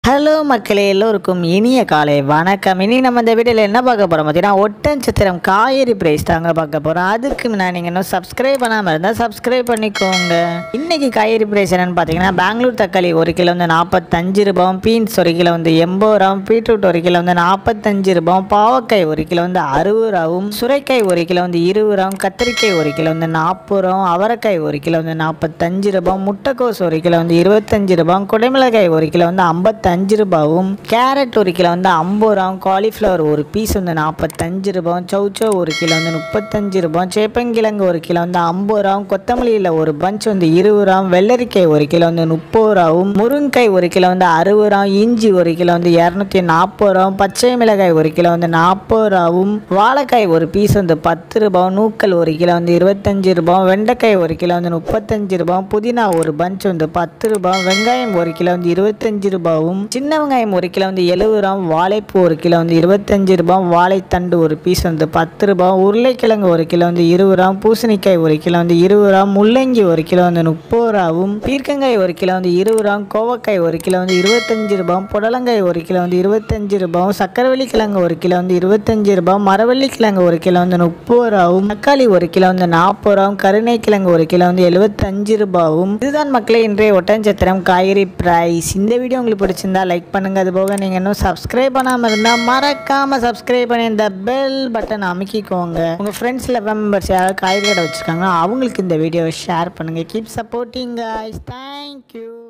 hello மக்களே எல்லோருக்கும் இனிய காலை வணக்கம் இனி நம்ம இந்த வீடியோவில் என்ன பார்க்க போகிறோம் பார்த்தீங்கன்னா ஒட்டன்சத்திரம் காய்கறி பிரைஸ் தாங்க பார்க்க போகிறோம் அதுக்கு முன்னாடி நீங்கள் இன்னும் சப்ஸ்கிரைப் பண்ணாமல் இருந்தால் சப்ஸ்கிரைப் பண்ணிக்கோங்க இன்னைக்கு காய்கறி பிரைஸ் என்னன்னு பார்த்தீங்கன்னா பெங்களூர் தக்காளி ஒரு கிலோ வந்து நாற்பத்தஞ்சு ரூபாயும் பீன்ஸ் ஒரு கிலோ வந்து எண்பது ரூபாயும் பீட்ரூட் ஒரு கிலோ வந்து நாற்பத்தஞ்சு ரூபாயும் பாவக்காய் ஒரு கிலோ வந்து அறுபது ரூபாவும் சுரைக்காய் ஒரு கிலோ வந்து இருபது ரூபாயும் கத்திரிக்காய் ஒரு கிலோ வந்து நாற்பது ரூபாயும் அவரைக்காய் ஒரு கிலோ வந்து நாற்பத்தஞ்சு ரூபாயும் முட்டைக்கோஸ் ஒரு கிலோ வந்து இருபத்தஞ்சு ரூபாயும் குடைமிளகாய் ஒரு கிலோ வந்து ஐம்பத்தஞ்சு ரூபாவும் கேரட் ஒரு கிலோ வந்து ஐம்பது ரூபாயும் காலிஃப்ளவர் ஒரு பீஸ் வந்து நாற்பத்தஞ்சு ரூபாயும் சௌச்சோ ஒரு கிலோ வந்து முப்பத்தஞ்சு ரூபாயும் சேப்பங்கிழங்கு ஒரு கிலோ வந்து ஐம்பது ரூபாயும் கொத்தமல்லியில் ஒரு பஞ்ச் வந்து இருபது ரூபாயும் வெள்ளரிக்காய் ஒரு கிலோ வந்து முப்பது ரூபாவும் முருங்கைக்காய் ஒரு கிலோ வந்து அறுபது ரூபாயும் இஞ்சி ஒரு கிலோ வந்து இரநூத்தி நாற்பது ரூபாயும் பச்சை மிளகாய் ஒரு கிலோ வந்து நாற்பது ரூபாவும் வாழைக்காய் ஒரு பீஸ் வந்து பத்து ரூபாயும் நூக்கல் ஒரு கிலோ வந்து இருபத்தஞ்சு ரூபாயும் வெண்டைக்காய் ஒரு கிலோ வந்து முப்பத்தஞ்சு ரூபாயும் புதினா ஒரு பஞ்ச் வந்து பத்து ரூபாயும் வெங்காயம் ஒரு கிலோ வந்து இருபத்தஞ்சு ரூபாயும் சின்ன வெங்காயம் ஒரு கிலோ வந்து எழுபது ரூபாயும் வாழைப்பூ ஒரு கிலோ வந்து இருபத்தஞ்சு ரூபாயும் வாழைத்தண்டு ஒரு பீஸ் வந்து பத்து ரூபாயும் உருளைக்கிழங்கு ஒரு கிலோ வந்து இருபது ரூபாயும் பூசணிக்காய் ஒரு கிலோ வந்து இருபது ரூபாயும் முள்ளங்கி ஒரு கிலோ வந்து முப்பது ரூபாவும் பீர்க்கங்காய் ஒரு கிலோ வந்து இருபது ரூபாயும் கோவக்காய் ஒரு கிலோ வந்து இருபத்தஞ்சு ரூபாயும் புடலங்காய் ஒரு கிலோ வந்து இருபத்தஞ்சு ரூபாயும் சக்கரவள்ளி கிழங்கு ஒரு கிலோ வந்து இருபத்தஞ்சு ரூபாயும் மரவள்ளி கிழங்கு ஒரு கிலோ வந்து முப்பது ரூபாவும் தக்காளி ஒரு கிலோ வந்து நாற்பது ரூபாயும் கருணை கிழங்கு ஒரு கிலோ வந்து எழுபத்தஞ்சு ரூபாவும் இதுதான் மக்களே இன்றைய ஒட்டஞ்சத்திரம் காய்கறி பிரைஸ் இந்த வீடியோ உங்களுக்கு பிடிச்சிருந்தா லைக் பண்ணுங்க அது போக நீங்கள் இன்னும் சப்ஸ்கிரைப் பண்ணாமல் இருந்தால் மறக்காம சப்ஸ்கிரைப் பண்ணி இந்த பெல் பட்டன் அமைக்கிக்கோங்க உங்கள் ஃப்ரெண்ட்ஸில் மெம்பர்ஸ் யாராவது காய்கறி கடை வச்சுருக்காங்கன்னா அவங்களுக்கு இந்த வீடியோவை ஷேர் பண்ணுங்கள் கீப் சப்போர்ட்டிங் guys தேங்க்யூ